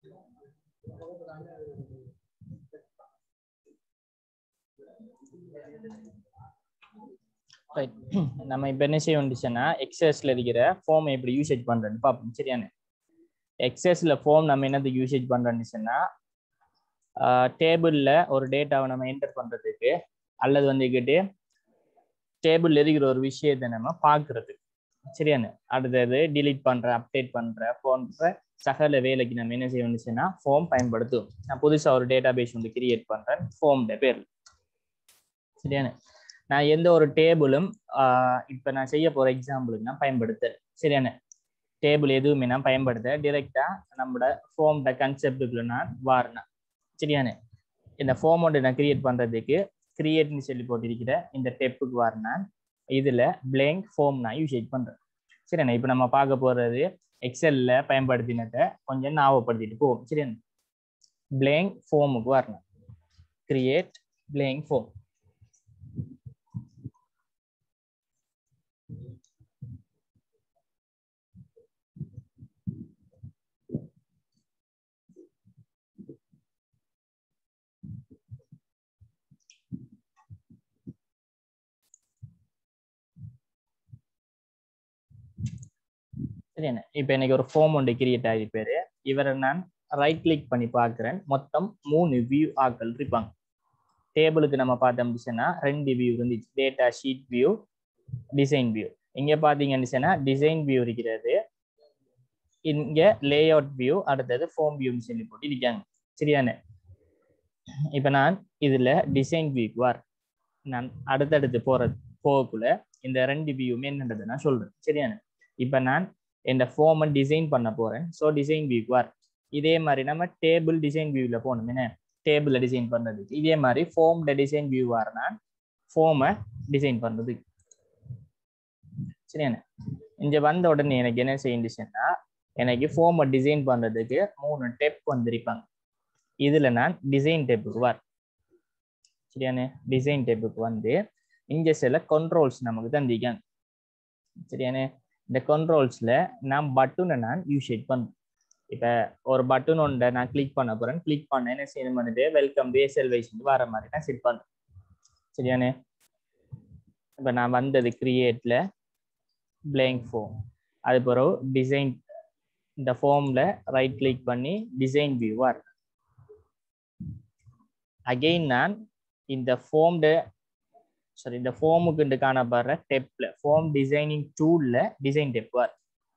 Right நம்ம இப்போ என்ன செய்ய வேண்டிச்சுன்னா எக்ஸஸ்ல இருக்கிற ஃபார்ம் எப்படி யூசேஜ் பண்றேன்னு பார்ப்போம் சரியானே எக்ஸஸ்ல ஃபார்ம் நம்ம என்னதுக்கு யூசேஜ் பண்றோம்னு சொன்னா டேபிள்ல ஒரு டேட்டாவை நம்ம என்டர் பண்றதுக்கு அல்லது வந்துக்கிட்டு டேபிள்ல இருக்கிற ஒரு விஷயத்தை நம்ம பார்க்கறதுக்கு சரியானே அடுத்தது டிலீட் பண்ற அப்டேட் பண்ற போன்ற சகல வேலைக்கு நம்ம என்ன செய்ய வேண்டிச்சுன்னா ஃபார்ம் பயன்படுத்துவோம் நான் புதுசா ஒரு டேட்டா பேஸ் வந்து கிரியேட் பண்றேன் ஃபார்ம்ட பேர்ல சரியானே நான் எந்த ஒரு டேபிளும் இப்போ நான் செய்ய போற எக்ஸாம்பிளுக்கு நான் பயன்படுத்துறேன் சரியானே டேபிள் எதுவுமே நான் பயன்படுத்த டிரெக்டா நம்மளோட ஃபார்ம்ட கன்செப்டுக்குள்ள நான் வாரினேன் சரியானே இந்த ஃபார்ம் ஒன்று நான் கிரியேட் பண்றதுக்கு கிரியேட்னு சொல்லி போட்டிருக்கிற இந்த டெப்புக்கு வாரினான் இதுல பிளேங்க் ஃபார்ம் நான் யூசேஜ் பண்றேன் சரிண்ணா இப்போ நம்ம பார்க்க போறது எக்ஸல்ல பயன்படுத்தினதை கொஞ்சம் ஞாபகப்படுத்திட்டு போவோம் சரியா பிளேங்க் ஃபார்முக்கு வரணும் கிரியேட் பிளேங்க் ஃபார்ம் சரிண்ணே இப்போ எனக்கு ஒரு ஃபார்ம் ஒன்று கிரியேட் ஆகிருப்பாரு இவரை நான் ரைட் கிளிக் பண்ணி பார்க்குறேன் மொத்தம் மூணு வியூ ஆக்கள் இருப்பாங்க டேபிளுக்கு நம்ம பார்த்தோம் சொன்னா ரெண்டு வியூ இருந்துச்சு data sheet view design view இங்க பாத்தீங்கன்னு சொன்னா டிசைன் வியூ இருக்கிறது இங்க லே அவுட் வியூ அடுத்தது ஃபார்ம் வியூன்னு சொல்லி போட்டு இருக்காங்க சரியானே இப்போ நான் இதுல டிசைன் வியூக்கு வார் நான் அடுத்தடுத்து போறது போகக்குள்ள இந்த ரெண்டு வியூமே என்னன்றது நான் சொல்றேன் சரியானே இப்போ நான் இந்த ஃபார்மை டிசைன் பண்ண போறேன் ஸோ டிசைன் வியூக்கு வார் இதே மாதிரி நம்ம டேபிள் டிசைன் வியூவில் போகணும் என்ன டேபிளை டிசைன் பண்ணுறதுக்கு இதே மாதிரி ஃபார்ம்ட டிசைன் வியூ வரனா ஃபார்மை டிசைன் பண்ணுறதுக்கு சரியாண்ணே இங்கே வந்த உடனே எனக்கு என்ன செய்யுச்சுன்னா எனக்கு ஃபார்மை டிசைன் பண்ணுறதுக்கு மூணு டெப் வந்திருப்பாங்க இதில் நான் டிசைன் டெப்புக்கு வர் சரியானே டிசைன் டெப்புக்கு வந்து இங்கே சில கண்ட்ரோல்ஸ் நமக்கு தந்திக்காங்க சரியானே இந்த கண்ட்ரோல்ஸில் நான் பட்டனை நான் யூசேஜ் பண்ணுறேன் இப்போ ஒரு பட்டன் ஒன்றை நான் கிளிக் பண்ண போகிறேன் கிளிக் பண்ண என்ன செய்யணும் பண்ணிட்டு வெல்கம் பேசல் வைஸ் வர மாதிரி நான் செட் பண்ணுறேன் சரியானே இப்போ நான் வந்தது கிரியேட்டில் பிளேங்க் ஃபோம் அது பிறகு டிசைன் இந்த ஃபார்மில் ரைட் கிளிக் பண்ணி டிசைன் வியூ வர அகெயின் நான் இந்த ஃபார்ம்ட சாரி இந்த ஃபார்முக்கு காணப்படுற டெப்ல ஃபார்ம் டிசைனிங் டூல்ல டிசைன் டெப் வர்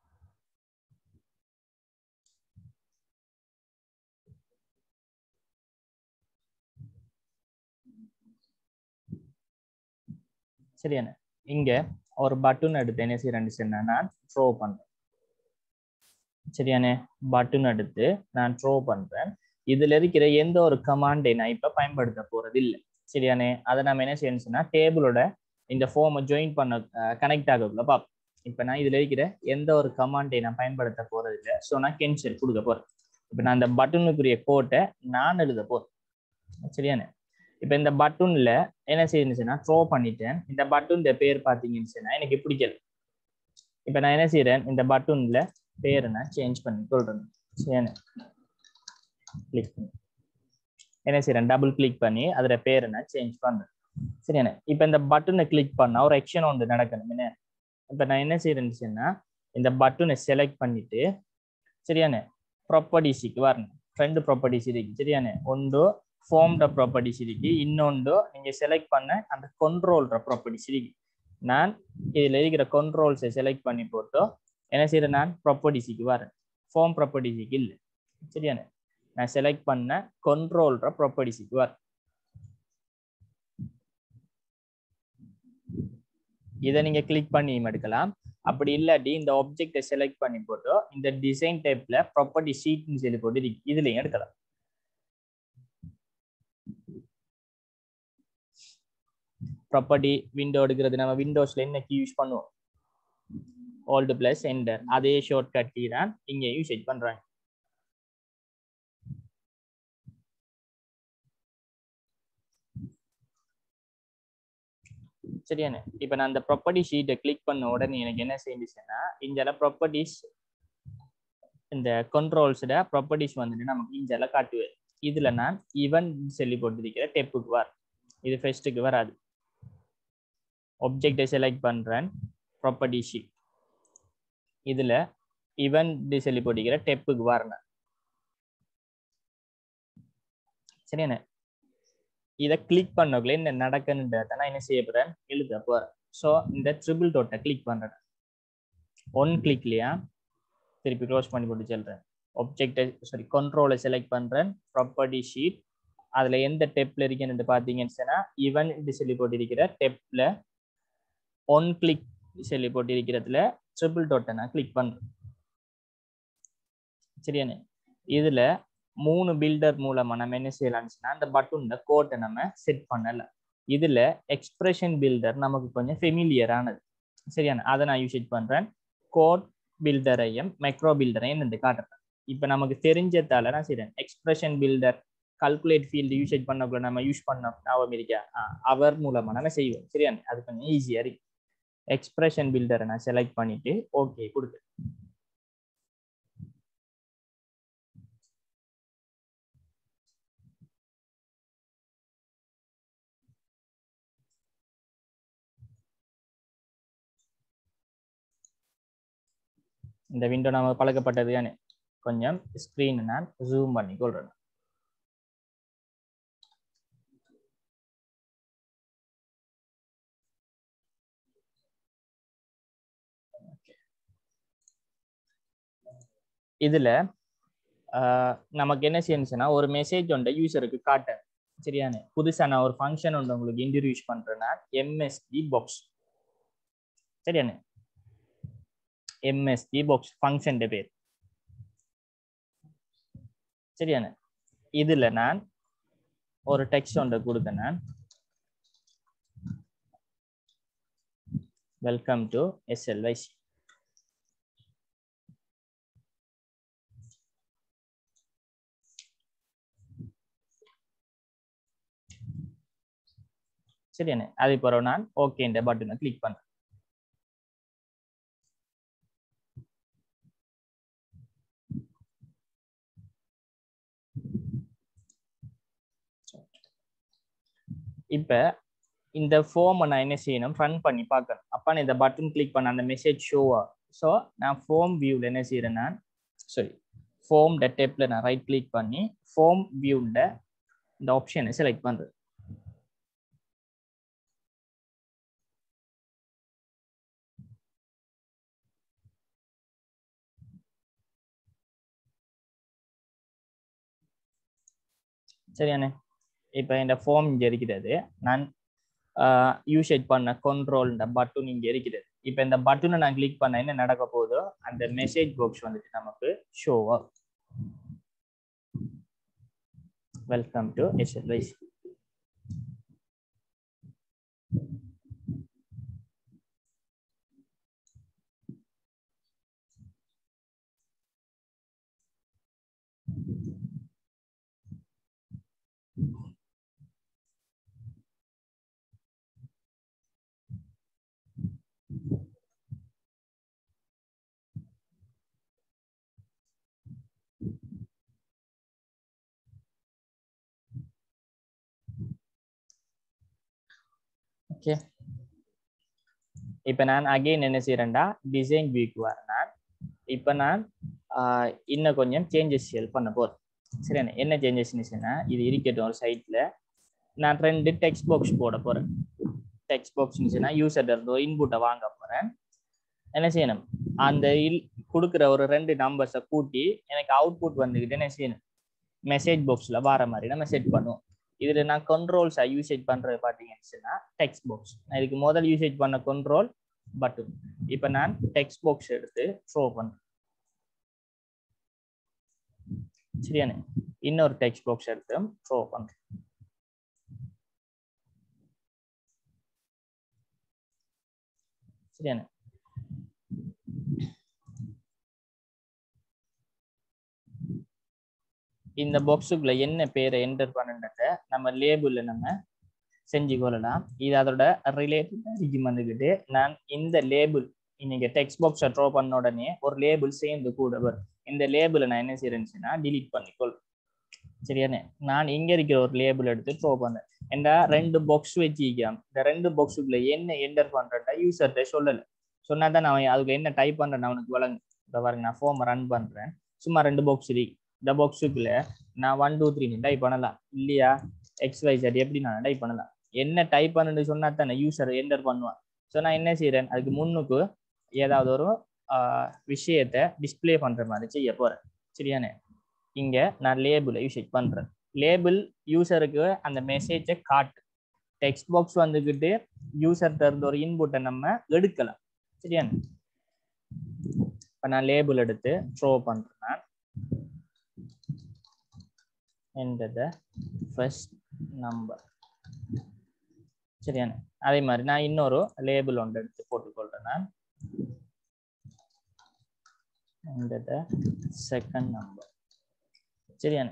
சரியான இங்க ஒரு பட்டன் எடுத்து என்ன செய்யறேன்னு சொன்னா நான் த்ரோ பண்றேன் சரியானே பட்டன் எடுத்து நான் த்ரோ பண்றேன் இதுல இருக்கிற எந்த ஒரு கமாண்டை நான் இப்ப பயன்படுத்த போறது இல்லை சரியானே அதை நம்ம என்ன செய்யணும் சொன்னா டேபிளோட இந்த ஃபார்மை ஜாயின் பண்ண கனெக்ட் ஆகக்குள்ள பாப் இப்போ நான் இதுல இருக்கிற எந்த ஒரு கமாண்டை நான் பயன்படுத்த போறது இல்லை ஸோ நான் கேன்சல் கொடுக்க போறேன் இப்போ நான் அந்த பட்டனுக்குரிய கோட்டை நான் எழுத போறேன் சரியானே இப்போ இந்த பட்டன்ல என்ன செய்யுச்சுன்னா த்ரோ பண்ணிட்டேன் இந்த பட்டன் பேர் பார்த்தீங்கன்னு சொன்னா எனக்கு பிடிக்கல இப்போ நான் என்ன செய்யறேன் இந்த பட்டன்ல பேரை நான் சேஞ்ச் பண்ணி சொல்றேன் சரியானே கிளிக் பண்ணி என்ன செய்யறேன் டபுள் கிளிக் பண்ணி அதோட பேரை நான் சேஞ்ச் பண்றேன் சரியானே இப்போ இந்த பட்டனை கிளிக் பண்ணா ஒரு ஆக்ஷன் ஒன்று நடக்கணும் என்ன இப்போ நான் என்ன செய்யறேன்னு சொன்னா இந்த பட்டனை செலக்ட் பண்ணிட்டு சரியானே ப்ராப்பர்ட்டிஸுக்கு வரணும் ரெண்டு ப்ராப்பர்ட்டிஸ் இருக்கு சரியானே ஒன்று ஃபார்ம்ட ப்ராப்பர்ட்டிஸ் இருக்கு இன்னொன்று நீங்க செலக்ட் பண்ண அந்த கொண்ட்ரோல்ற ப்ராப்பர்ட்டிஸ் இருக்கு நான் இதுல இருக்கிற கொண்ட்ரோல்ஸை செலக்ட் பண்ணி போட்டு என்ன செய்யறேன் நான் ப்ராப்பர்ட்டிஸுக்கு வரேன் ஃபார்ம் ப்ராப்பர்ட்டிஸுக்கு இல்லை சரியானே நான் செலக்ட் பண்ண கொண்ட்ரோல்ற ப்ராப்பர்ட்டிஸுக்கு வரேன் இதை நீங்க கிளிக் பண்ணி எடுக்கலாம் அப்படி இல்லாட்டி இந்த ஆப்ஜெக்டை செலக்ட் பண்ணி போட்டு இந்த டிசைன் டைப்ல ப்ராப்பர்ட்டி ஷீட்னு சொல்லி போட்டு இதுலயும் எடுக்கலாம் ப்ராப்பர்ட்டி விண்டோ எடுக்கிறது நம்ம விண்டோஸ்ல என்ன கீ யூஸ் பண்ணுவோம் ஓல்டு பிளஸ் என்டர் அதே ஷார்ட் கட் கீ தான் இங்க யூசேஜ் பண்றாங்க சரியானே இப்போ நான் அந்த ப்ராப்பர்ட்டி ஷீட்டை கிளிக் பண்ண உடனே எனக்கு என்ன செஞ்சுச்சுன்னா இந்த ப்ராப்பர்ட்டிஸ் இந்த கண்ட்ரோல்ஸோட ப்ராப்பர்ட்டிஸ் வந்துட்டு நமக்கு இஞ்சல காட்டுவேன் இதுல நான் ஈவென்ட் சொல்லி போட்டிருக்கிற டெப்புக்கு வர் இது ஃபெஸ்ட்டுக்கு வராது ஒப்ஜெக்டை செலக்ட் பண்றேன் ப்ராப்பர்ட்டி ஷீட் இதுல ஈவென்ட் சொல்லி போட்டிருக்கிற டெப்புக்கு வரணும் சரியாண்ணே இதை கிளிக் பண்ணக்குள்ள என்ன நடக்குன்றத நான் என்ன செய்ய போறேன் எழுத போறேன் ஸோ இந்த ட்ரிபிள் டோட்டை கிளிக் பண்றேன் ஒன் கிளிக்லையா திருப்பி க்ளோஸ் பண்ணி போட்டு சொல்றேன் ஒப்ஜெக்டை சாரி கண்ட்ரோலை செலக்ட் பண்றேன் ப்ராப்பர்ட்டி ஷீட் அதுல எந்த டெப்ல இருக்குன்னு பார்த்தீங்கன்னு சொன்னா ஈவன் இது சொல்லி போட்டிருக்கிற டெப்ல ஒன் கிளிக் சொல்லி போட்டிருக்கிறதுல ட்ரிபிள் டோட்டை நான் கிளிக் பண்றேன் சரியானே இதுல மூணு பில்டர் மூலமா நம்ம என்ன செய்யலாம்னு அந்த பட்டன்ல கோட்டை நம்ம செட் பண்ணல இதுல எக்ஸ்பிரஷன் பில்டர் நமக்கு கொஞ்சம் ஃபெமிலியரானது சரியான அதை நான் யூஸ் பண்றேன் கோட் பில்டரையும் மைக்ரோ பில்டரையும் இந்த காட்டுறேன் இப்போ நமக்கு தெரிஞ்சதால நான் செய்றேன் expression builder calculate field usage பண்ணக்குள்ள நம்ம யூஸ் பண்ண ஞாபகம் இருக்கா அவர் மூலமா நம்ம செய்வோம் சரியா அது கொஞ்சம் ஈஸியா இருக்கு எக்ஸ்பிரஷன் பில்டரை நான் செலக்ட் பண்ணிட்டு ஓகே கொடுத்து இந்த விண்டோ நம்ம பழக்கப்பட்டது தானே கொஞ்சம் ஸ்க்ரீன் நான் ஜூம் பண்ணி கொள்றேன் இதுல நமக்கு என்ன செய்யணுச்சுன்னா ஒரு மெசேஜ் ஒன்றை யூசருக்கு காட்ட சரியானே புதுசா நான் ஒரு ஃபங்க்ஷன் ஒன்று உங்களுக்கு இன்ட்ரடியூஸ் பண்றேன்னா எம்எஸ்டி பாக்ஸ் சரியானே எம்எஸ்டி பாக்ஸ் ஃபங்க்ஷன் பேர் சரியானே இதுல நான் ஒரு டெக்ஸ்ட் ஒன்றை கொடுத்தேன் நான் வெல்கம் டு எஸ்எல்வைசி சரியானே அது பிறகு நான் ஓகே இந்த பட்டனை கிளிக் பண்றேன் இப்ப இந்த ஃபார்மை நான் என்ன செய்யணும் ரன் பண்ணி பார்க்கணும் அப்ப நான் இந்த பட்டன் கிளிக் பண்ண அந்த மெசேஜ் ஷோவா ஸோ நான் ஃபார்ம் வியூவில் என்ன செய்யறேன் நான் சாரி ஃபார்ம் டெப்ல நான் ரைட் கிளிக் பண்ணி ஃபார்ம் வியூவில் இந்த ஆப்ஷனை செலக்ட் பண்றேன் சரியானே இப்போ இந்த ஃபார்ம் இங்கே இருக்கிறது நான் யூசேஜ் பண்ண கண்ட்ரோல் இந்த பட்டன் இங்கே இருக்கிறது இப்போ இந்த பட்டனை நான் கிளிக் பண்ண என்ன நடக்க போதோ அந்த மெசேஜ் பாக்ஸ் வந்துட்டு நமக்கு ஷோவா வெல்கம் டு எஸ்எல்ஐசி ஓகே இப்போ நான் அகைன் என்ன செய்யறேன்டா டிசைன் வியூக்கு வரேன் இப்போ நான் இன்னும் கொஞ்சம் சேஞ்சஸ் பண்ண போறேன் சரிண்ணே என்ன சேஞ்சஸ்னு இது இருக்கட்டும் ஒரு சைட்ல நான் ரெண்டு டெக்ஸ்ட் பாக்ஸ் போட போறேன் டெக்ஸ்ட் பாக்ஸ்னுச்சுன்னா யூசர் இருந்து ஒரு இன்புட்டை வாங்க போறேன் என்ன செய்யணும் அந்த இல் கொடுக்குற ஒரு ரெண்டு நம்பர்ஸை கூட்டி எனக்கு அவுட்புட் வந்துக்கிட்டு என்ன செய்யணும் மெசேஜ் பாக்ஸில் வர மாதிரி நம்ம செட் பண்ணுவோம் இதில் நான் கண்ட்ரோல்ஸை யூசேஜ் பண்ணுறது பார்த்தீங்கன்னா டெக்ஸ்ட் பாக்ஸ் நான் இதுக்கு முதல் யூசேஜ் பண்ண கண்ட்ரோல் பட்டன் இப்போ நான் டெக்ஸ்ட் பாக்ஸ் எடுத்து ஷோ பண்ணுறேன் சரியானே இன்னொரு டெக்ஸ்ட் பாக்ஸ் எடுத்து ஷோ பண்ணுறேன் சரியானே இந்த பாக்ஸுக்குள்ள என்ன பேரை என்டர் பண்ணுன்றத நம்ம லேபிள்ல நம்ம செஞ்சு கொள்ளலாம் இது அதோட ரிலேட்டட் வந்துக்கிட்டு நான் இந்த லேபிள் இன்னைக்கு டெக்ஸ்ட் பாக்ஸை ட்ரா பண்ண உடனே ஒரு லேபிள் சேர்ந்து கூட வரும் இந்த லேபிளை நான் என்ன செய்யறேன்னா டிலீட் பண்ணிக்கொள் சரியானே நான் இங்க இருக்கிற ஒரு லேபிள் எடுத்து ட்ரா பண்ணேன் ஏண்டா ரெண்டு பாக்ஸ் வச்சிருக்கேன் இந்த ரெண்டு பாக்ஸுக்குள்ள என்ன என்டர் பண்றேன்டா யூசர்கிட்ட சொல்லல சொன்னா தான் நான் அதுக்கு என்ன டைப் பண்றேன் அவனுக்கு வழங்கு இப்போ பாருங்க நான் ஃபார்ம் ரன் பண்றேன் சும்மா ரெண்டு பாக்ஸ் இருக்கு இந்த பாக்ஸுக்குள்ள நான் ஒன் டூ த்ரீ டைப் பண்ணலாம் இல்லையா எக்ஸ் ஒய் ஜெட் எப்படி நான் டைப் பண்ணலாம் என்ன டைப் பண்ணுன்னு சொன்னா தானே யூசர் என்டர் பண்ணுவான் ஸோ நான் என்ன செய்யறேன் அதுக்கு முன்னுக்கு ஏதாவது ஒரு விஷயத்த டிஸ்பிளே பண்ற மாதிரி செய்ய போறேன் சரியானே இங்க நான் லேபிளை யூஸ் பண்றேன் லேபிள் யூசருக்கு அந்த மெசேஜை காட்டு டெக்ஸ்ட் பாக்ஸ் வந்துக்கிட்டு யூசர்கிட்ட இருந்த ஒரு இன்புட்டை நம்ம எடுக்கலாம் சரியானே இப்போ நான் லேபிள் எடுத்து த்ரோ பண்றேன் enter the first number சரியான அதே மாதிரி நான் இன்னொரு லேபிள் ஒன்று எடுத்து போட்டுக்கொள்றேன் நான் enter the second number சரியான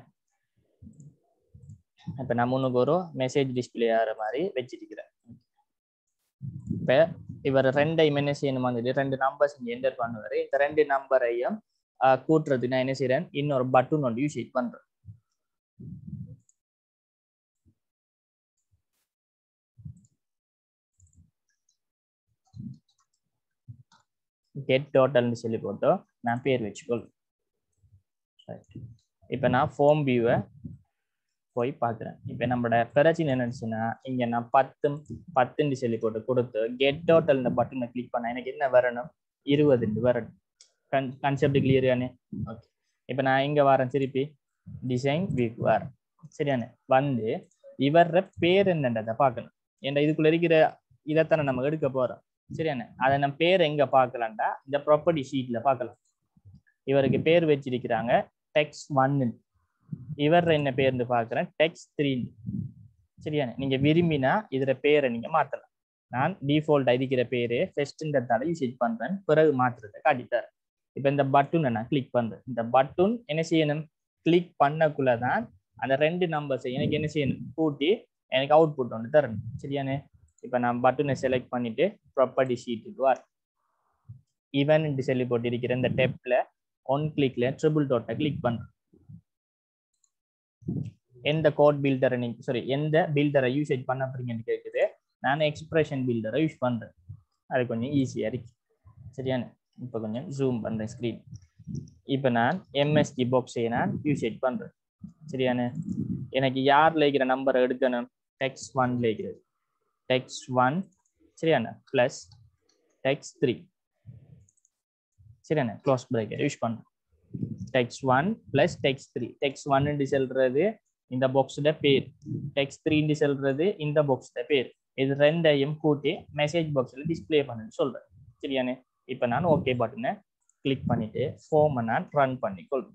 இப்ப நான் முன்னுக்கு ஒரு மெசேஜ் டிஸ்பிளே ஆகிற மாதிரி வச்சிருக்கிறேன் இப்ப இவர் ரெண்டையும் என்ன செய்யணும் வந்துட்டு ரெண்டு நம்பர்ஸ் இங்க என்டர் பண்ணுவாரு இந்த ரெண்டு நம்பரையும் கூட்டுறதுக்கு நான் என்ன செய்யறேன் இன்னொரு பட்டன் ஒன்று யூஸ் பண்றேன் கெட் டோட்டல்னு சொல்லி போட்டு நான் பேர் வச்சுக்கொள் இப்போ நான் ஃபோம் வியூவை போய் பார்க்குறேன் இப்போ நம்மளோட பிரச்சனை என்னச்சுன்னா இங்கே நான் பத்து பத்துன்னு சொல்லி போட்டு கொடுத்து கெட் டோட்டல் இந்த பட்டனை கிளிக் பண்ண எனக்கு என்ன வரணும் இருபதுன்னு வரணும் கன் கான்செப்ட் கிளியரானே ஓகே இப்போ நான் இங்கே வரேன் திருப்பி டிசைன் வீக் வரேன் சரியானே வந்து இவர பேர் என்னன்றதை பார்க்கணும் ஏன்னா இதுக்குள்ள இருக்கிற இதைத்தானே நம்ம எடுக்க போறோம் சரியானே அதை நம்ம பேர் எங்க பார்க்கலாம்டா இந்த ப்ராப்பர்ட்டி ஷீட்ல பார்க்கலாம் இவருக்கு பேர் வச்சிருக்கிறாங்க டெக்ஸ் ஒன்னு இவர் என்ன பேர்னு பார்க்குறேன் டெக்ஸ் த்ரீ சரியானே நீங்க விரும்பினா இதுல பேரை நீங்க மாத்தலாம் நான் டிஃபால்ட் இருக்கிற பேரு ஃபெஸ்ட்ன்றதால யூஸ் பண்றேன் பிறகு மாத்துறதை காட்டித்தார் இப்போ இந்த பட்டனை நான் கிளிக் பண்றேன் இந்த பட்டன் என்ன செய்யணும் கிளிக் பண்ணக்குள்ளதான் அந்த ரெண்டு நம்பர்ஸை எனக்கு என்ன செய்யணும் கூட்டி எனக்கு அவுட்புட் ஒன்று தரணும் சரியானே இப்போ நான் பட்டனை செலக்ட் பண்ணிட்டு ப்ராப்பர்ட்டி ஷீட்டுக்கு வர ஈவன் சொல்லி போட்டு இருக்கிற இந்த டெப்ல ஒன் கிளிக்ல ட்ரிபிள் டாட்டை கிளிக் பண்ணுறேன் எந்த கோட் பில்டரை நீங்க சாரி எந்த பில்டரை யூசேஜ் பண்ண போறீங்கன்னு கேட்குது நான் எக்ஸ்பிரஷன் பில்டரை யூஸ் பண்றேன் அது கொஞ்சம் ஈஸியா இருக்கு சரியானே இப்போ கொஞ்சம் ஜூம் பண்றேன் ஸ்க்ரீன் இப்போ நான் எம்எஸ்டி பாக்ஸை நான் யூசேஜ் பண்றேன் சரியானே எனக்கு யார்ல இருக்கிற நம்பரை எடுக்கணும் டெக்ஸ் ஒன்ல இருக்கிறது டெக்ஸ் ஒன் சரியாண்ணா பிளஸ் டெக்ஸ் த்ரீ சரியாண்ணா க்ளோஸ் பிரேக்கர் யூஸ் பண்ணுறேன் text one plus text three text ஒன்னு சொல்றது இந்த பாக்ஸோட பேர் டெக்ஸ் த்ரீன்னு சொல்றது இந்த பாக்ஸோட பேர் இது ரெண்டையும் கூட்டி மெசேஜ் பாக்ஸில் டிஸ்பிளே பண்ணுன்னு சொல்றேன் சரியானே இப்போ நான் ஓகே பட்டனை கிளிக் பண்ணிட்டு ஃபோமை நான் ரன் பண்ணிக்கொள்றேன்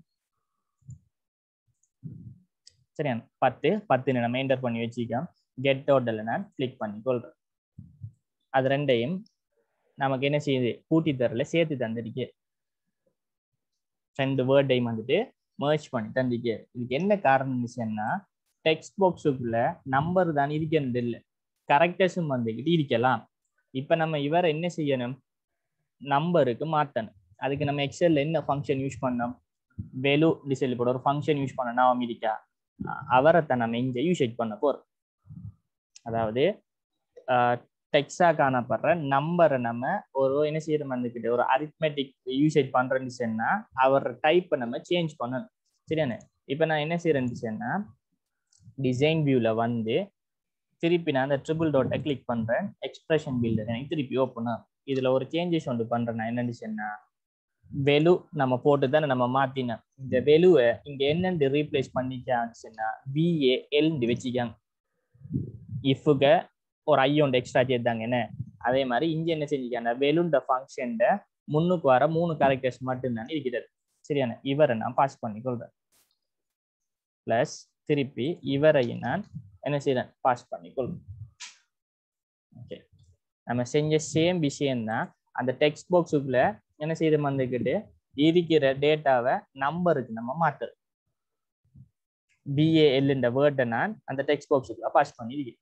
சரியா பத்து பத்துன்னு நம்ம என்டர் பண்ணி வச்சுக்கோம் கெட் டோட்டல் நான் கிளிக் பண்ணி கொள்றேன் அது ரெண்டையும் நமக்கு என்ன செய்யுது கூட்டி தரல சேர்த்து தந்திருக்கு ரெண்டு வேர்டையும் வந்துட்டு மர்ச் பண்ணி தந்திருக்கு இதுக்கு என்ன காரணம் விஷயம்னா டெக்ஸ்ட் பாக்ஸுக்குள்ள நம்பர் தான் இருக்கிறது இல்லை கரெக்டர்ஸும் வந்துக்கிட்டு இருக்கலாம் இப்போ நம்ம இவரை என்ன செய்யணும் நம்பருக்கு மாற்றணும் அதுக்கு நம்ம எக்ஸல்ல என்ன ஃபங்க்ஷன் யூஸ் பண்ணோம் வெலு டிசைல் போட ஒரு ஃபங்க்ஷன் யூஸ் பண்ணனா அமெரிக்கா அவரைத்தான் நம்ம இங்க யூசேஜ் பண்ண போறோம் அதாவது டெக்ஸா காணப்படுற நம்பரை நம்ம ஒரு என்ன செய்யற வந்துக்கிட்டு ஒரு அரித்மெட்டிக் யூசேஜ் பண்றேன்னு சொன்னா அவர் டைப்பை நம்ம சேஞ்ச் பண்ணணும் சரியானே இப்போ நான் என்ன செய்யறேன்னு சொன்னா டிசைன் வியூல வந்து திருப்பி நான் அந்த ட்ரிபிள் டாட்டை கிளிக் பண்றேன் எக்ஸ்பிரஷன் பில்டர் எனக்கு திருப்பி ஓப்பன் இதுல ஒரு சேஞ்சஸ் ஒன்று பண்றேன் நான் என்னன்னு சொன்னா வெலு நம்ம போட்டு தானே நம்ம மாத்தினோம் இந்த வெலுவை இங்க என்னென்று ரீப்ளேஸ் பண்ணிக்காச்சுன்னா பிஏ எல்னு வச்சுக்காங்க இஃபுக ஒரு ஐ ஒன்று எக்ஸ்ட்ரா சேர்த்தாங்க என்ன அதே மாதிரி இங்க என்ன செஞ்சுக்காங்க வெலுன்ற ஃபங்க்ஷன் முன்னுக்கு வர மூணு கேரக்டர்ஸ் மட்டும்தான் இருக்கிறது சரியான இவரை நான் பாஸ் பண்ணி கொள்றேன் பிளஸ் திருப்பி இவரையும் நான் என்ன செய்யறேன் பாஸ் பண்ணி கொள்றேன் ஓகே நம்ம செஞ்ச சேம் விஷயம்தான் அந்த டெக்ஸ்ட் பாக்ஸுக்குள்ள என்ன செய்து வந்துக்கிட்டு இருக்கிற டேட்டாவை நம்பருக்கு நம்ம மாத்துறோம் பிஏஎல்ன்ற வேர்டை நான் அந்த டெக்ஸ்ட் பாக்ஸுக்குள்ள பாஸ் பண்ணியிருக்கேன்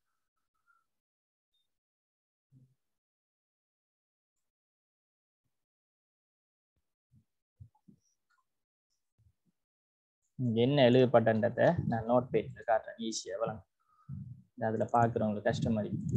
இங்க என்ன எழுதப்பட்டன்றத நான் நோட் பேஜ்ல காட்டுறேன் ஈஸியா வழங்க அதுல பாக்குறவங்களுக்கு கஷ்டமா இருக்கு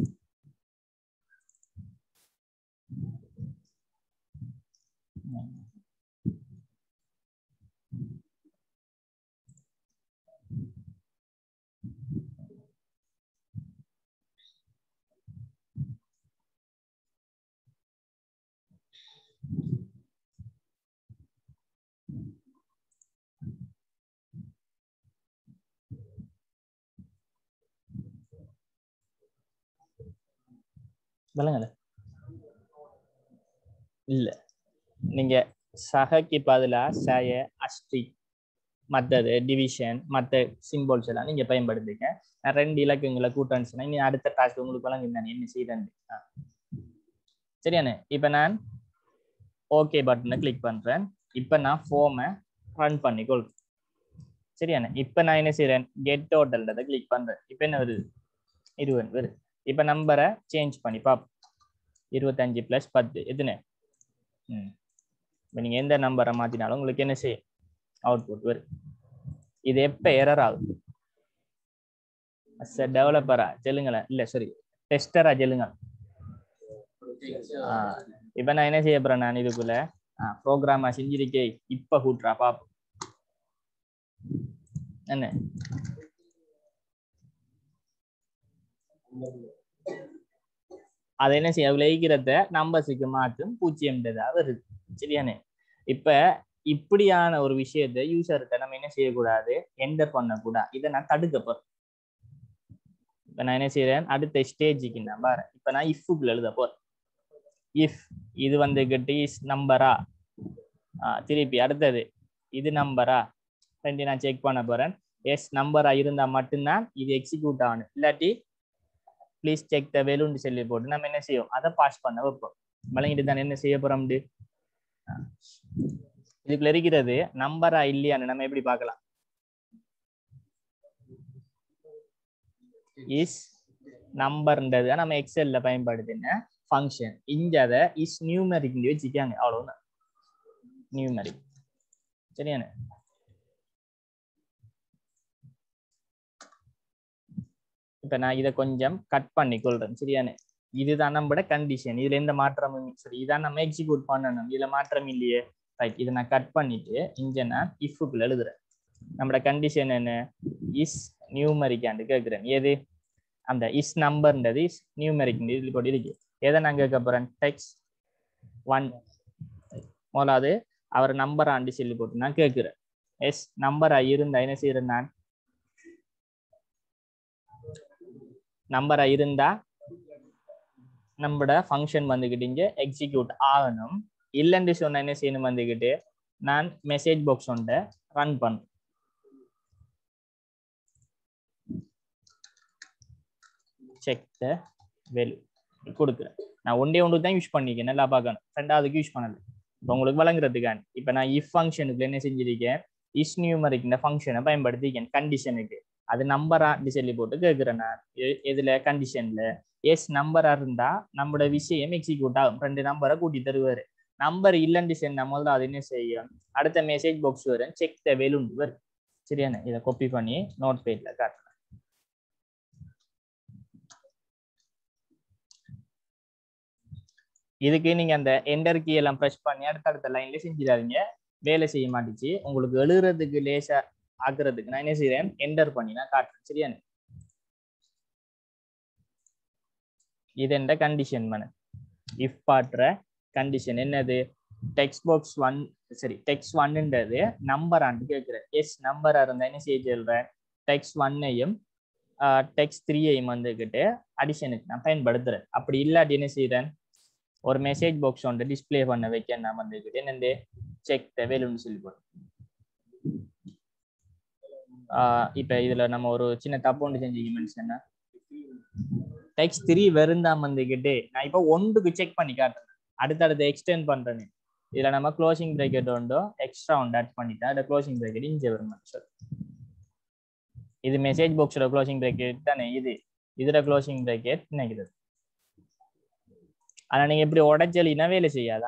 விளங்கல இல்ல நீங்க சகக்கு பதிலா சய அஸ்டி மற்றது டிவிஷன் மற்ற சிம்பிள்ஸ் எல்லாம் நீங்க பயன்படுத்திக்க நான் ரெண்டு இலக்கங்களை கூட்டணுச்சுன்னா இனி அடுத்த டாஸ்க் உங்களுக்கு வழங்கு நான் என்ன செய்யறேன் சரியானே இப்ப நான் ஓகே பட்டனை கிளிக் பண்றேன் இப்ப நான் ஃபோமை ரன் பண்ணிக்கொள்றேன் சரியானே இப்ப நான் என்ன செய்யறேன் கெட் டோட்டல்ன்றதை கிளிக் பண்றேன் இப்ப என்ன வருது இருபது வருது இப்ப நம்பரை சேஞ்ச் பண்ணி பார்ப்போம் இருபத்தஞ்சு பிளஸ் பத்து எதுனே ம் இப்போ நீங்கள் எந்த நம்பரை மாற்றினாலும் உங்களுக்கு என்ன செய்யும் அவுட்புட் வரும் இது எப்போ எரர் ஆகுது சார் டெவலப்பரா சொல்லுங்களேன் இல்லை சரி டெஸ்டரா சொல்லுங்க இப்போ நான் என்ன செய்ய போறேன் நான் இதுக்குள்ள ப்ரோக்ராமா செஞ்சிருக்கே இப்போ கூட்டுறா பாப்போம் என்ன அதை என்ன செய்ய விளைக்கிறத நம்பர்ஸுக்கு மாற்றும் பூஜ்ஜியம்ன்றதா வருது சரியானே இப்ப இப்படியான ஒரு விஷயத்த யூசர்கிட்ட நம்ம என்ன செய்யக்கூடாது என்டர் பண்ணக்கூடாது இதை நான் தடுக்க போறேன் இப்ப நான் என்ன செய்யறேன் அடுத்த ஸ்டேஜுக்கு நான் வரேன் இப்ப நான் இஃப்குள்ள எழுத போறேன் இஃப் இது வந்து கிட்ட இஸ் நம்பரா திருப்பி அடுத்தது இது நம்பரா ரெண்டு நான் செக் பண்ண போறேன் எஸ் நம்பரா இருந்தா மட்டும்தான் இது எக்ஸிக்யூட் ஆகணும் இல்லாட்டி ப்ளீஸ் செக் த வேலுன்னு சொல்லி போட்டு நம்ம என்ன செய்வோம் அதை பாஸ் பண்ண வைப்போம் வழங்கிட்டு தானே என்ன செய்ய போறோம் இதுக்குள்ள இருக்கிறது நம்பரா இல்லையான்னு நம்ம எப்படி பார்க்கலாம் இஸ் நம்பர்ன்றது நம்ம எக்ஸல்ல பயன்படுத்தின ஃபங்க்ஷன் இங்க அதை இஸ் நியூமரிக் வச்சுக்காங்க அவ்வளவுதான் நியூமரிக் சரியானே இப்ப நான் இதை கொஞ்சம் கட் பண்ணி கொள்றேன் சரியானே இதுதான் நம்மளோட கண்டிஷன் இதுல எந்த மாற்றமும் சரி இதான் நம்ம எக்ஸிக்யூட் பண்ணணும் இதுல மாற்றம் இல்லையே ரைட் இதை நான் கட் பண்ணிட்டு இங்க நான் இஃபுக்குள்ள எழுதுறேன் நம்மளோட கண்டிஷன் என்ன இஸ் நியூமரிக்காண்டு கேட்கிறேன் எது அந்த இஸ் நம்பர்ன்றது இஸ் நியூமரிக் இதுல கூட இருக்கு எதை நான் கேட்க போறேன் டெக்ஸ் ஒன் முதலாவது அவர் நம்பர் ஆண்டு சொல்லி போட்டு நான் கேட்கிறேன் எஸ் நம்பரா இருந்தா என்ன செய்யறேன் நான் நம்பரா இருந்தா நம்மளோட ஃபங்க்ஷன் வந்துக்கிட்டு இங்க எக்ஸிக்யூட் ஆகணும் இல்லைன்னு சொன்ன என்ன செய்யணும் வந்துக்கிட்டு நான் மெசேஜ் பாக்ஸ் ஒன்றை ரன் பண்ணுறேன் செக் த வேல்யூ கொடுக்குறேன் நான் ஒன்றே ஒன்று தான் யூஸ் பண்ணிக்கேன் நல்லா பார்க்கணும் ரெண்டாவதுக்கு யூஸ் பண்ணல இப்போ உங்களுக்கு வழங்குறதுக்கான இப்போ நான் இஃப் ஃபங்க்ஷனுக்கு என்ன செஞ்சிருக்கேன் இஸ் நியூமரிக் இந்த ஃபங்க்ஷனை பயன்படுத்திக்கேன் கண்டிஷனுக்கு அது நம்பரா சொல்லி போட்டு கேட்குறேன் நான் எதுல கண்டிஷன்ல எஸ் நம்பரா இருந்தா நம்மளோட விஷயம் எக்ஸிக்யூட் ஆகும் ரெண்டு நம்பரை கூட்டி தருவாரு நம்பர் இல்லைன்னு சொன்னா முதல்ல அது என்ன செய்யும் அடுத்த மெசேஜ் பாக்ஸ் வரும் செக் த வேலுண்டு வரும் சரியான இதை காப்பி பண்ணி நோட் பேஜ்ல காட்டுறேன் இதுக்கு நீங்க அந்த என்டர் கீ எல்லாம் ப்ரெஸ் பண்ணி அடுத்தடுத்த லைன்ல செஞ்சிடாதீங்க வேலை செய்ய மாட்டுச்சு உங்களுக்கு எழுதுறதுக்கு லேசா ஆக்குறதுக்கு நான் என்ன செய்யறேன் என்டர் பண்ணி நான் காட்டுறேன் சரியானு இது எந்த கண்டிஷன் மன இஃப் பாட்டுற கண்டிஷன் என்னது டெக்ஸ்ட் பாக்ஸ் ஒன் சரி டெக்ஸ்ட் ஒன்னுன்றது நம்பர் ஆண்டு கேட்குறேன் எஸ் நம்பரா இருந்தா என்ன செய்ய சொல்றேன் டெக்ஸ்ட் ஒன்னையும் டெக்ஸ்ட் த்ரீயையும் வந்துக்கிட்டு அடிஷனுக்கு நான் பயன்படுத்துறேன் அப்படி இல்லாட்டி என்ன செய்யறேன் ஒரு மெசேஜ் பாக்ஸ் ஒன்று டிஸ்பிளே பண்ண வைக்க நான் வந்துக்கிட்டு என்னது செக் த வேலுன்னு சொல்லி போடுறேன் இப்போ இதுல நம்ம ஒரு சின்ன தப்பு ஒன்று செஞ்சுக்கணும் என்ன டெக்ஸ்ட் த்ரீ வெறுந்தாம வந்துக்கிட்டு நான் இப்போ ஒன்றுக்கு செக் பண்ணி காட்டுறேன் அடுத்தடுத்து எக்ஸ்டெண்ட் பண்றேன்னு இதுல நம்ம க்ளோசிங் பிரேக்கெட் உண்டோ எக்ஸ்ட்ரா ஒன்று ஆட் பண்ணிட்டேன் அதை க்ளோசிங் பிரேக்கெட் இங்கே வரும் சார் இது மெசேஜ் பாக்ஸோட க்ளோசிங் பிரேக்கெட் தானே இது இதுல க்ளோசிங் பிரேக்கெட் நினைக்கிறது ஆனா நீங்க இப்படி உடச்சலினா வேலை செய்யாதா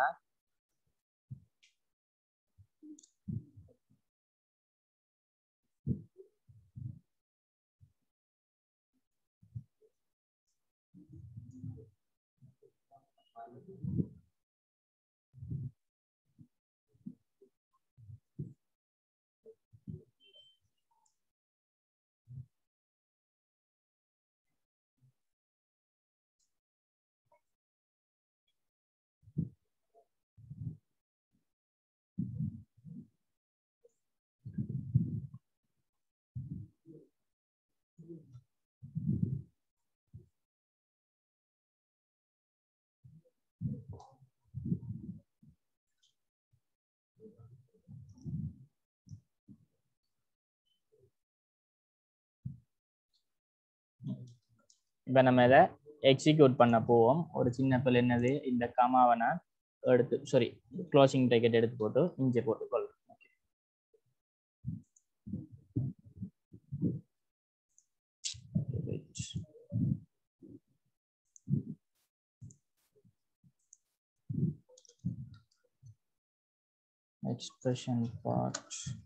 இப்போ நம்ம இதை எக்ஸிக்யூட் பண்ண போவோம் ஒரு சின்ன பிள்ளை என்னது இந்த கமாவை நான் எடுத்து சாரி க்ளோசிங் ப்ராக்கெட் எடுத்து போட்டு இங்கே போட்டு கொள்றேன் ஓகே expression part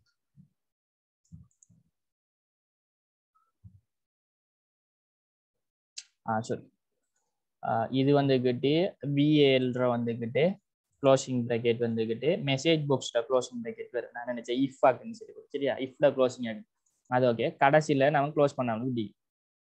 ஆ சரி இது வந்துக்கிட்டு விஏஎல்ற வந்துக்கிட்டு க்ளோசிங் ப்ராக்கெட் வந்துக்கிட்டு மெசேஜ் பாக்ஸில் க்ளோசிங் ப்ராக்கெட் வரும் நான் நினைச்சேன் இஃப் ஆகுன்னு சரி சரியா இஃப்ல க்ளோசிங் ஆகும் அது ஓகே கடைசியில் நம்ம க்ளோஸ் பண்ணாலும் டி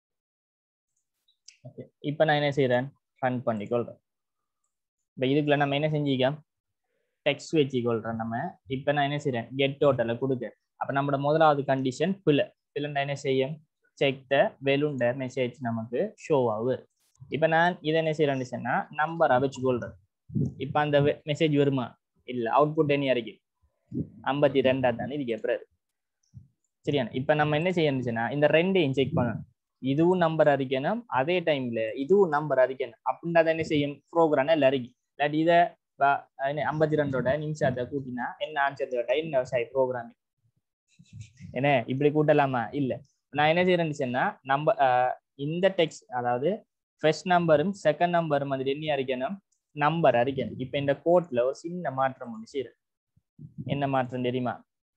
ஓகே இப்போ நான் என்ன செய்கிறேன் ரன் பண்ணிக்கொள்கிறேன் இப்போ இதுக்குள்ள நம்ம என்ன செஞ்சிக்க டெக்ஸ்ட் வச்சுக்கொள்கிறேன் நம்ம இப்போ நான் என்ன செய்கிறேன் கெட் டோட்டலில் கொடுக்க அப்போ நம்மளோட முதலாவது கண்டிஷன் பிள்ளை பிள்ளைண்டா என்ன செய்யும் செக் த வெலுண்ட மெசேஜ் நமக்கு ஷோ ஆகுது இப்போ நான் இதை என்ன செய்யறேன்னு சொன்னா நம்பரை வச்சுக்கொள்றேன் இப்போ அந்த மெசேஜ் வருமா இல்லை அவுட்புட் என்ன இருக்கு ஐம்பத்தி ரெண்டா தானே இது கேட்பறாரு சரியான இப்போ நம்ம என்ன செய்யணுச்சுன்னா இந்த ரெண்டையும் செக் பண்ணணும் இதுவும் நம்பர் அறிக்கணும் அதே டைம்ல இதுவும் நம்பர் அறிக்கணும் அப்படின்னா என்ன செய்யும் ப்ரோக்ராம் எல்லாம் இருக்கு இல்லாட்டி இதை ஐம்பத்தி ரெண்டோட நிமிஷத்தை கூட்டினா என்ன ஆன்சர் கேட்டா என்ன சாய் ப்ரோக்ராமிங் என்ன இப்படி கூட்டலாமா இல்லை நான் என்ன செய்யறேன்னு சொன்னா நம்ம இந்த டெக்ஸ்ட் அதாவது ஃபர்ஸ்ட் நம்பரும் செகண்ட் நம்பரும் அது என்ன அறிக்கணும் நம்பர் அறிக்கணும் இப்போ இந்த கோட்ல ஒரு சின்ன மாற்றம் ஒன்று செய்யறேன் என்ன மாற்றம் தெரியுமா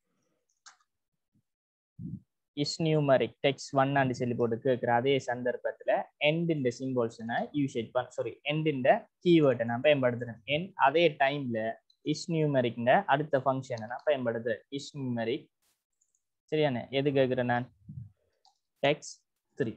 இஸ் நியூமரிக் டெக்ஸ்ட் ஒன் ஆண்டு சொல்லி போட்டு கேட்குற அதே சந்தர்ப்பத்துல எண்ட் இந்த சிம்பிள்ஸ் நான் யூஸ் பண்ண சாரி எண்ட் இந்த கீவேர்டை நான் பயன்படுத்துறேன் என் அதே டைம்ல இஸ் நியூமரிக்ல அடுத்த ஃபங்க்ஷனை நான் பயன்படுத்துறேன் இஸ் நியூமரிக் சரியானே எது கேட்குறேன் நான் டெக்ஸ் த்ரீ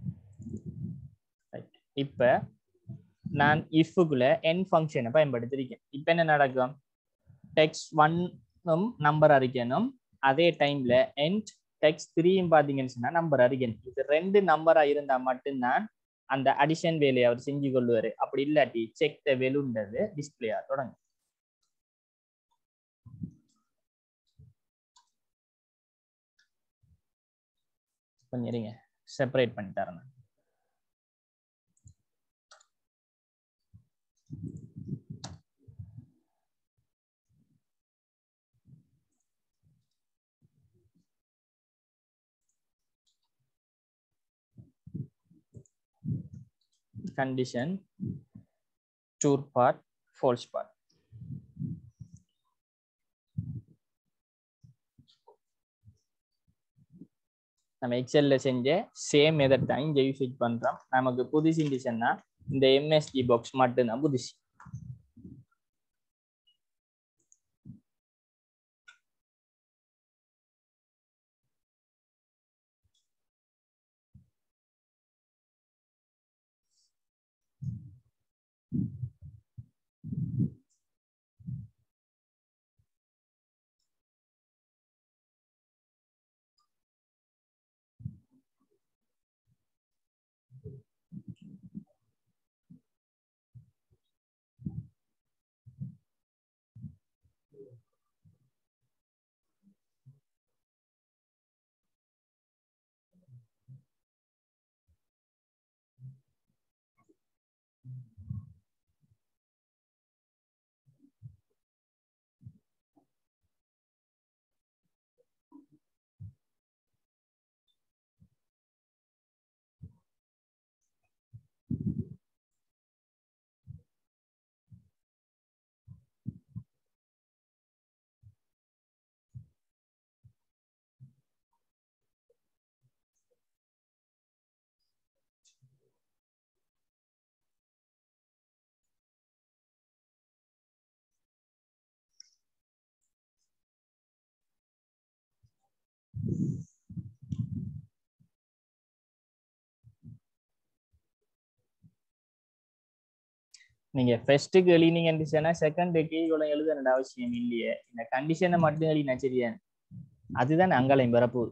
இப்போ நான் இஃபுக்குள்ள என் ஃபங்க்ஷனை பயன்படுத்திருக்கேன் இப்போ என்ன நடக்கும் டெக்ஸ்ட் ஒன்னும் நம்பர் அறிக்கணும் அதே டைம்ல எண்ட் டெக்ஸ்ட் த்ரீயும் பார்த்தீங்கன்னு சொன்னா நம்பர் அறிக்கணும் இது ரெண்டு நம்பரா இருந்தா மட்டும்தான் அந்த அடிஷன் வேலையை அவர் செஞ்சு கொள்வாரு அப்படி இல்லாட்டி செக் த வெலுன்றது டிஸ்பிளேயா தொடங்கும் கொஞ்சம் இருங்க செப்பரேட் பண்ணி தரேன் condition true part false part நம்ம எக்ஸல்ல செஞ்ச சேம் மெத்தட் தான் இங்க யூசேஜ் பண்றோம் நமக்கு புதுசு இருந்துச்சுன்னா இந்த எம்எஸ்டி பாக்ஸ் மட்டும்தான் புதுசு நீங்க ஃபர்ஸ்ட்டுக்கு எழுதினீங்கன்னு செகண்டுக்கு இவ்வளவு எழுத வேண்டிய அவசியம் இல்லையே இந்த கண்டிஷனை மட்டும் எழுதினா சரியா அதுதான் அங்காளையும் வரப்போகுது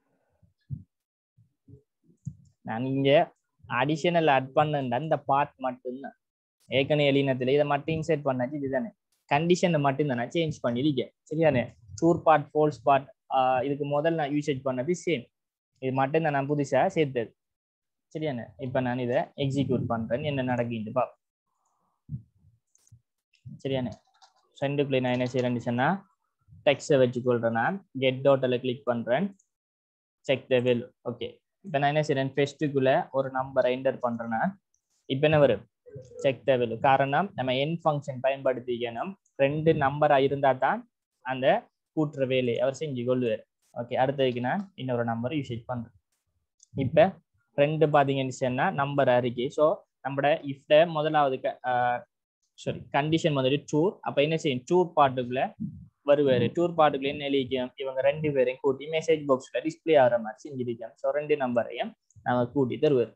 நான் இங்க அடிஷனல் ஆட் பண்ண இந்த பார்ட் மட்டும்தான் ஏற்கனவே எழுதினத்துல இதை மட்டும் இன்சர்ட் பண்ணாச்சு இதுதானே கண்டிஷனை மட்டும் தான் நான் சேஞ்ச் பண்ணிருக்கேன் சரியானே டூர் பார்ட் ஃபோல்ஸ் பார்ட் இதுக்கு முதல்ல நான் யூசேஜ் பண்ணது சேம் இது மட்டும் தான் நான் புதுசா சேர்த்தது சரியானே இப்ப நான் இதை எக்ஸிக்யூட் பண்றேன் என்ன நடக்குது பா சரியானே ரெண்டுக்குள்ளே நான் என்ன செய்யறேன்னு சொன்னா டெக்ஸ்டை வச்சுக்கொள்றேன் நான் கெட் டாட்டில் கிளிக் பண்றேன் செக் த வில் ஓகே இப்போ நான் என்ன செய்யறேன் ஃபெஸ்ட்டுக்குள்ள ஒரு நம்பரை என்டர் பண்றேன்னா இப்போ என்ன வரும் செக் த வில் காரணம் நம்ம என் ஃபங்க்ஷன் பயன்படுத்திக்கணும் ரெண்டு நம்பரா இருந்தா தான் அந்த கூட்டுற வேலையை அவர் செஞ்சு கொள்ளுவார் ஓகே அடுத்ததுக்கு நான் இன்னொரு நம்பரை யூசேஜ் பண்றேன் இப்போ ரெண்டு பார்த்தீங்கன்னு சொன்னா நம்பர் இருக்கு ஸோ நம்மட இஃப்ட முதலாவது சாரி கண்டிஷன் வந்துட்டு டூர் அப்போ என்ன செய்யும் டூர் பாட்டுக்குள்ள வருவாரு டூர் பாட்டுக்குள்ள என்ன எழுதிக்கும் இவங்க ரெண்டு பேரையும் கூட்டி மெசேஜ் பாக்ஸ்ல டிஸ்பிளே ஆகிற மாதிரி செஞ்சிருக்கோம் ஸோ ரெண்டு நம்பரையும் நம்ம கூட்டி தருவார்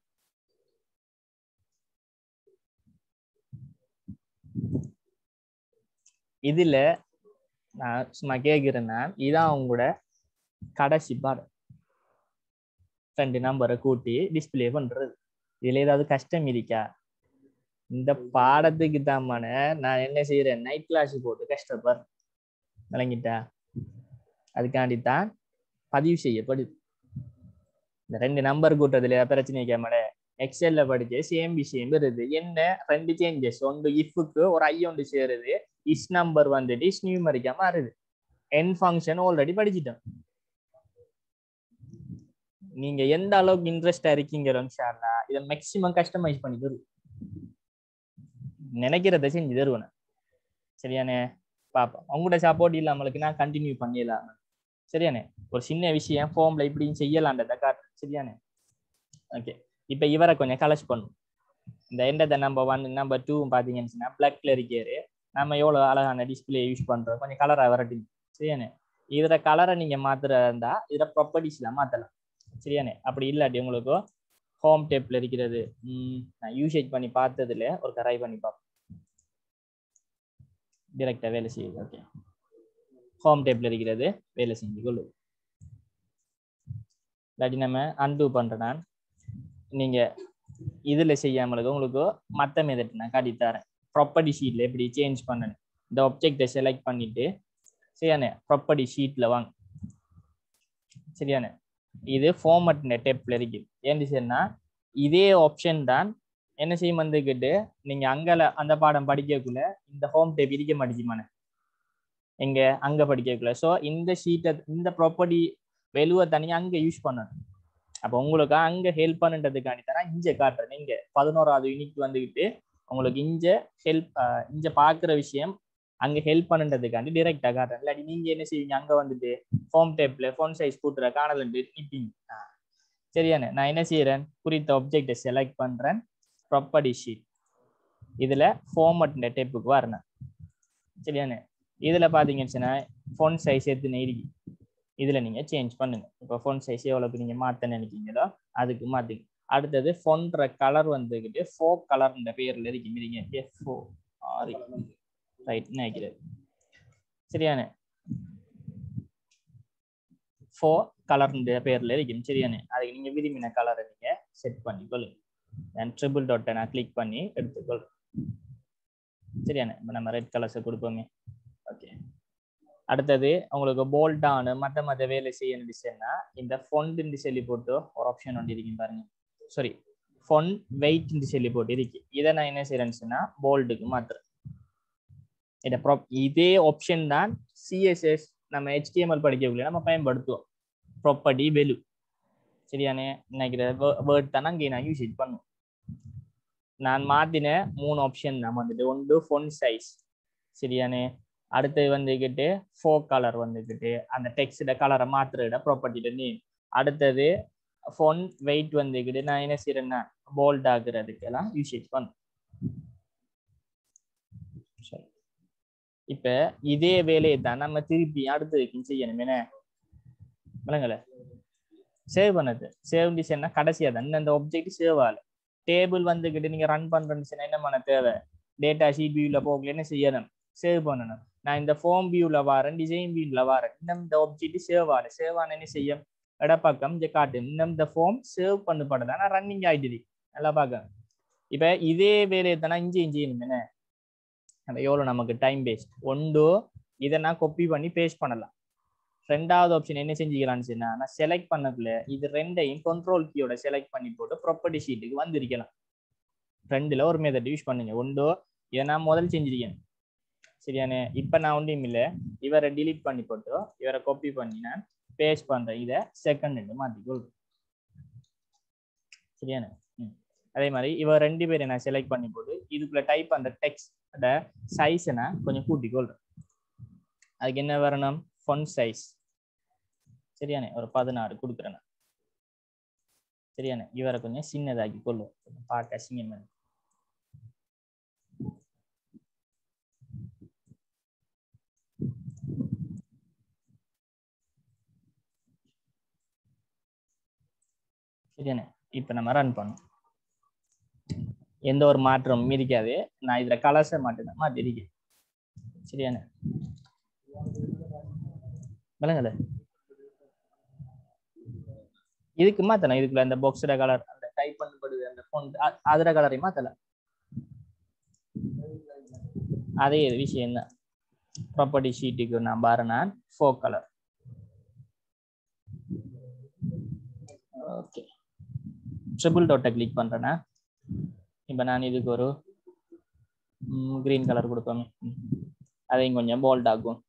இதுல நான் சும்மா கேட்கிறேன்னா இதான் உங்களோட கடைசி பாடம் ரெண்டு நம்பரை கூட்டி டிஸ்பிளே பண்றது இதுல ஏதாவது கஷ்டம் இருக்கா இந்த பாடத்துக்கு தாமான நான் என்ன செய்யறேன் நைட் கிளாஸ் போட்டு கஷ்டப்படுறேன் விளங்கிட்டா அதுக்காண்டி தான் பதிவு செய்யப்படுது இந்த ரெண்டு நம்பர் கூட்டத்துல பிரச்சனை கேமட எக்ஸல்ல படிச்சு சேம் விஷயம் வருது என்ன ரெண்டு சேஞ்சஸ் ஒன்று இஃப்க்கு ஒரு ஐ ஒன்று சேருது இஸ் நம்பர் வந்துட்டு இஸ் நியூமரிக்கா மாறுது என் ஃபங்க்ஷன் ஆல்ரெடி படிச்சிட்டோம் நீங்க எந்த அளவுக்கு இன்ட்ரெஸ்டா இருக்கீங்கிறோம் ஷார்லா இதை மேக்சிமம் கஸ்டமைஸ் பண்ணி தரும் நினைக்கிறத செஞ்சு தருவேன் சரியானே பாப்பா உங்களோட சப்போர்ட் இல்லாமலுக்கு நான் கண்டினியூ பண்ணிடலாம் சரியானே ஒரு சின்ன விஷயம் ஃபார்ம்ல இப்படியும் செய்யலான்றத காட்டு சரியானே ஓகே இப்போ இவரை கொஞ்சம் கலெக்ட் பண்ணும் இந்த எந்த நம்பர் ஒன் நம்பர் டூ பார்த்தீங்கன்னு பிளாக்ல இருக்காரு நம்ம எவ்வளோ அழகான டிஸ்பிளே யூஸ் பண்றோம் கொஞ்சம் கலராக வரட்டும் சரியானே இதில் கலரை நீங்கள் மாத்துறதா இருந்தா இதில் ப்ராப்பர்ட்டிஸ்ல மாற்றலாம் சரியானே அப்படி இல்லாட்டி உங்களுக்கு ஹோம் டேப்ல இருக்கிறது நான் யூசேஜ் பண்ணி பார்த்ததுல ஒரு ட்ரை பண்ணி பார்ப்போம் டிரெக்டா வேலை செய்யுது ஓகே ஹோம் டேப்ல இருக்கிறது வேலை செஞ்சு கொள்ளுது இல்லாட்டி நம்ம அன்டூ பண்றேன் நான் நீங்க இதுல செய்யாமலுக்கு உங்களுக்கு மத்த மெதட் நான் காட்டித்தரேன் ப்ராப்பர்ட்டி ஷீட்ல எப்படி சேஞ்ச் பண்ணணும் இந்த ஆப்ஜெக்டை செலக்ட் பண்ணிட்டு சரியானே ப்ராப்பர்ட்டி ஷீட்ல வாங்க சரியானே இது ஃபார்மட் டெப்ல இருக்கு ஏன்னு சொன்னா இதே ஆப்ஷன் தான் என்ன செய்யும் வந்துக்கிட்டு நீங்க அங்கல அந்த பாடம் படிக்கக்குள்ள இந்த ஹோம் டேப் இருக்க மாட்டேங்குமானே எங்க அங்க படிக்கக்குள்ள ஸோ இந்த ஷீட்டை இந்த ப்ராப்பர்ட்டி வெலுவை தனியா அங்க யூஸ் பண்ணணும் அப்போ உங்களுக்கு அங்க ஹெல்ப் பண்ணுன்றதுக்காண்டி தான் இங்க காட்டுறேன் இங்க பதினோராவது யூனிட் வந்துக்கிட்டு உங்களுக்கு இங்க ஹெல்ப் இங்க பாக்குற விஷயம் அங்க ஹெல்ப் பண்ணுன்றதுக்காண்டி டிரெக்டா காட்டுறேன் இல்லாட்டி நீங்க என்ன செய்வீங்க அங்க வந்துட்டு ஃபார்ம் டேப்ல ஃபோன் சைஸ் கூட்டுற காணலன்ட்டு நிப்பீங்க சரியானே நான் என்ன செய்யறேன் குறித்த ஆப்ஜெக்டை செலக்ட் பண்றேன் ப்ராப்பர்ட்டி ஷீட் இதுல ஃபார்மட் டேப்புக்கு வரணும் சரியானே இதுல பாத்தீங்கன்னா ஃபோன் சைஸ் எத்தனை இருக்கு இதுல நீங்க சேஞ்ச் பண்ணுங்க இப்போ ஃபோன் சைஸ் எவ்வளவுக்கு நீங்க மாத்த நினைக்கிறீங்களோ அதுக்கு மாத்துங்க அடுத்தது ஃபோன்ற கலர் வந்துக்கிட்டு ஃபோ கலர்ன்ற பேர்ல இருக்கீங்க எஃப் ஓ ஆர் ரைட் நினைக்கிறது சரியானே ஃபோ கலர்ன்ற பேர்ல இருக்கும் சரியானே அதுக்கு நீங்க விரும்பின கலரை நீங்க செட் பண்ணிக்கொள்ளுங்க நான் ட்ரிபிள் டாட்டை நான் கிளிக் பண்ணி எடுத்துக்கொள்றேன் சரியானே இப்போ நம்ம ரெட் கலர்ஸை கொடுப்போமே ஓகே அடுத்தது உங்களுக்கு போல்டானு மற்ற மற்ற வேலை செய்யணும் டிசைன்னா இந்த ஃபொண்ட் சொல்லி போட்டு ஒரு ஆப்ஷன் ஒன்று இருக்கு பாருங்க சாரி ஃபொன் வெயிட் சொல்லி போட்டு இருக்கு இதை நான் என்ன செய்யறேன்னு சொன்னா போல்டுக்கு மாத்துறேன் இதை ப்ராப் இதே ஆப்ஷன் தான் சிஎஸ்எஸ் நம்ம ஹெச்டிஎம்எல் படிக்கக்குள்ள நம்ம பயன்படுத்துவோம் ப்ராப்பர்ட்டி வெலு சரியானே நினைக்கிற வேர்ட் தானே அங்கே நான் யூசேஜ் பண்ணுவோம் நான் மாத்தின மூணு ஆப்ஷன் தான் வந்துட்டு ஒன்று ஃபொன் சைஸ் சரியானே அடுத்தது வந்துக்கிட்டு ஃபோ கலர் வந்துக்கிட்டு அந்த டெக்ஸ்ட கலரை மாத்துறத ப்ராப்பர்ட்டியில நேம் அடுத்தது ஃபோன் வெயிட் வந்துக்கிட்டு நான் என்ன செய்யறேன்னா போல்ட் ஆகுறதுக்கெல்லாம் யூசேஜ் பண்ணும் சரி இப்ப இதே வேலையை தான் நம்ம திருப்பி அடுத்ததுக்கு செய்யணும் என்ன விளங்கல சேவ் பண்ணது சேவ் டிசைன்னா கடைசியா தான் இந்த ஒப்ஜெக்ட் சேவ் ஆகல டேபிள் வந்துக்கிட்டு நீங்க ரன் பண்றேன்னு என்ன பண்ண தேவை டேட்டா ஷீட் வியூல போகல என்ன செய்யணும் சேவ் பண்ணணும் நான் இந்த ஃபார்ம் வியூல வரேன் டிசைன் வியூல வரேன் இன்னும் இந்த ஆப்ஜெக்ட் சேவ் ஆகல சேவ் ஆன என்ன செய்யும் இடப்பக்கம் இங்க காட்டு இன்னும் இந்த ஃபார்ம் சேவ் பண்ணப்படல நான் ரன்னிங் ஆயிடுது நல்லா பார்க்க இப்ப இதே வேலையை தானே இஞ்சி இஞ்சி என்ன அந்த எவ்வளோ நமக்கு டைம் வேஸ்ட் ஒன்று இதை நான் கொப்பி பண்ணி பேஸ்ட் பண்ணலாம் ரெண்டாவது ஆப்ஷன் என்ன செஞ்சுக்கலாம்னு சொன்னா நான் செலக்ட் பண்ணக்குள்ள இது ரெண்டையும் கண்ட்ரோல் கீயோட செலக்ட் பண்ணி போட்டு ப்ராப்பர்ட்டி ஷீட்டுக்கு வந்திருக்கலாம் ரெண்டுல ஒரு மெத்தட் யூஸ் பண்ணுங்க ஒன்றோ இதை நான் முதல் செஞ்சிருக்கேன் சரியானே இப்போ நான் ஒன்றும் இல்லை இவரை delete பண்ணி போட்டு இவரை காப்பி பண்ணி நான் பேஸ்ட் பண்றேன் இதை செகண்ட் மாற்றிக்கொள்றேன் சரியானே ம். அதே மாதிரி இவ ரெண்டு பேரை நான் செலக்ட் பண்ணி போட்டு இதுக்குள்ள டைப் பண்ற டெக்ஸ்ட சைஸை நான் கொஞ்சம் கூட்டிக் கொள்றேன் அதுக்கு என்ன வரணும் ஃபொன் சைஸ் சரியானே ஒரு பதினாறு கொடுக்குறேன் நான். சரியானே இவரை கொஞ்சம் சின்னதாக்கி கொள்ளும் கொஞ்சம் பார்க்க அசிங்கமா இருக்கு. சரியானே இப்போ நம்ம ரன் பண்ணோம் எந்த ஒரு மாற்றமும் இருக்காது நான் இதுல கலர்ஸை மட்டும்தான் மாத்திருக்கேன் சரியானே விளங்கல இதுக்கு மாத்தலாம் இதுக்குள்ள அந்த பாக்ஸோட கலர் அந்த டைப் பண்ணப்படுது அந்த ஃபோன் அதோட கலரை மாத்தலாம் அதே விஷயம் தான் ப்ராப்பர்ட்டி ஷீட்டுக்கு நான் பாருனா ஃபோ கலர் ஓகே ட்ரிபிள் டாட்டை கிளிக் பண்றேன்னா இப்போ நான் இதுக்கு ஒரு கிரீன் கலர் கொடுப்பேன் ம். அதையும் கொஞ்சம் போல்ட் ஆகும்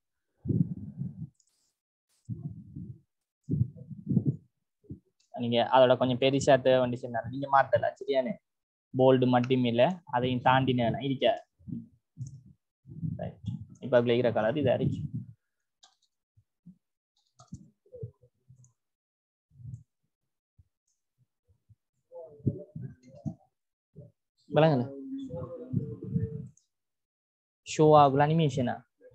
நீங்க அதோட கொஞ்சம் பெருசா தேவை வந்துச்சுன்னா நீங்க மாத்தல சரியானே போல்டு மட்டும் இல்ல அதையும் தாண்டின இருக்க Right. இப்ப அதுல இருக்கிற கலர் இது அரிச்சு விளங்குல ஷோ ஆகுல அனிமேஷனா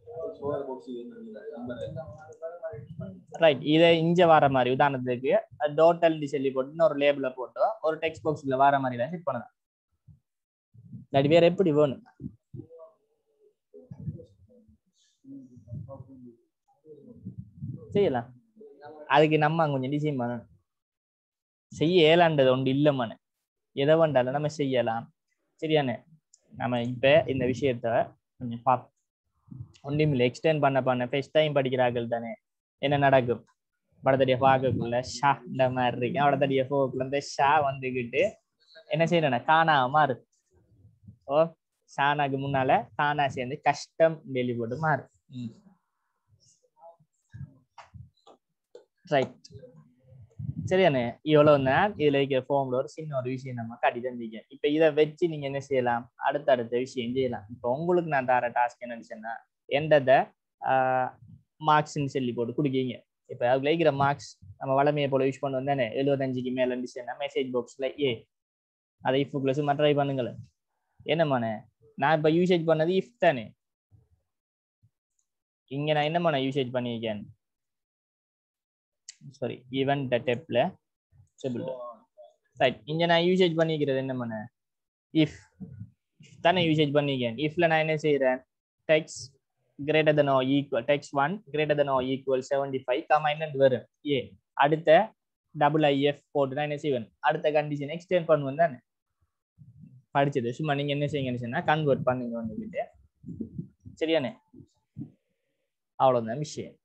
ரைட் இதை இங்க வர மாதிரி உதாரணத்துக்கு டோட்டல் சொல்லி போட்டு இன்னொரு லேபிள போட்டு ஒரு டெக்ஸ்ட் பாக்ஸ்ல வர மாதிரி தான் செட் பண்ணலாம் இல்லாட்டி வேற எப்படி வேணும் செய்யலாம் அதுக்கு நம்ம கொஞ்சம் டிசைன் பண்ணணும் செய்ய இயலாண்டது ஒன்று இல்லைம்மானு எதை வேண்டாலும் நம்ம செய்யலாம் சரியானே நம்ம இப்ப இந்த விஷயத்த கொஞ்சம் பார்ப்போம் ஒன்றும் எக்ஸ்டெண்ட் பண்ண பண்ண ஃபர்ஸ்ட் டைம் படிக்கிறார்கள் தானே என்ன நடக்கும் படத்தடிய பார்க்கக்குள்ள ஷா இந்த மாதிரி இருக்கு அவடத்தடிய போக்குள்ள இந்த ஷா வந்துகிட்டு என்ன செய்யணும் காணாம மாறு ஓ ஷானாக்கு முன்னால காணா சேர்ந்து கஷ்டம் டெல்லி போட்டு மாறு ரைட் சரியானே இவ்வளவு தான் இதுல இருக்கிற ஃபார்ம்ல ஒரு சின்ன ஒரு விஷயம் நம்ம காட்டி தந்தீங்க இப்ப இதை வச்சு நீங்க என்ன செய்யலாம் அடுத்தடுத்த விஷயம் செய்யலாம் இப்ப உங்களுக்கு நான் தர டாஸ்க் என்னன்னு சொன்னா எந்தத மார்க்ஸ்ன்னு சொல்லி போட்டு கொடுக்கீங்க இப்ப அதுல இருக்கிற மார்க்ஸ் நம்ம வளமையை போல யூஸ் பண்ண வந்தானே எழுபத்தஞ்சுக்கு மேல இருந்துச்சுன்னா மெசேஜ் பாக்ஸ்ல ஏ அதை இஃப் பிளஸ் சும்மா ட்ரை பண்ணுங்களேன் என்னம்மாண்ணே நான் இப்ப யூசேஜ் பண்ணது இஃப் தானே இங்க நான் என்னம்மா யூசேஜ் பண்ணியிருக்கேன் சாரி ஈவன் டெப்ல ட்ரிபிள் ரைட் இங்க நான் யூசேஜ் பண்ணிக்கிறது என்ன பண்ண இஃப் தானே யூசேஜ் பண்ணிக்கேன் இஃப்ல நான் என்ன செய்யறேன் text greater than or equal text one greater than or equal seventy five comma என்னன்னு வரும் ஏ அடுத்த டபுள் ஐஎஃப் போட்டு நான் என்ன செய்வேன் அடுத்த கண்டிஷன் எக்ஸ்டெண்ட் பண்ணுவேன் தானே படிச்சது சும்மா நீங்க என்ன செய்யுங்கன்னு சொன்னா கன்வெர்ட் பண்ணுங்க வந்துக்கிட்டு சரியானே அவ்வளவுதான் விஷயம்